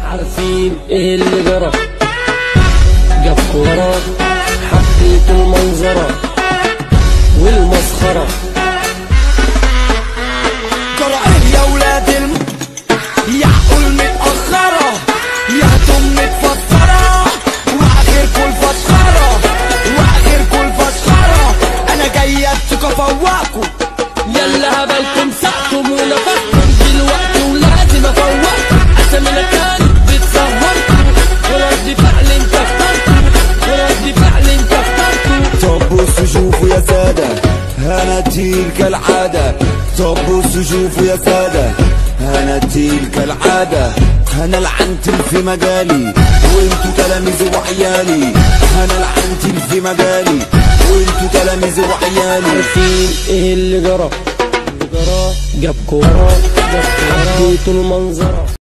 عارفين ايه اللي جرى جاب كورة حبيت المنظرة والمسخرة جرى ايه يا ولاد الم يعقول متأخرة يا دم متفطرة واخركوا الفسخرة واخركوا الفسخرة انا جاي ابتك افوقكوا يلا هبلكم سقتم ونفختم دلوقتي ولازم افوقكم اسامينا كانت بتسهركم ورد فعل انت اخترتوا ورد فعل انت اخترتوا طب بصوا شوفوا يا سادة انا تيل كالعادة طب بصوا شوفوا يا سادة انا تيل كالعادة انا العنتل في مجالي وانتوا تلاميذي وعيالي انا العنتل في مجالي وانتوا تلاميذي وعيالي عارفين ايه اللي جرى اللي جرى جاب كورة جاب كورة حبيت المنظرة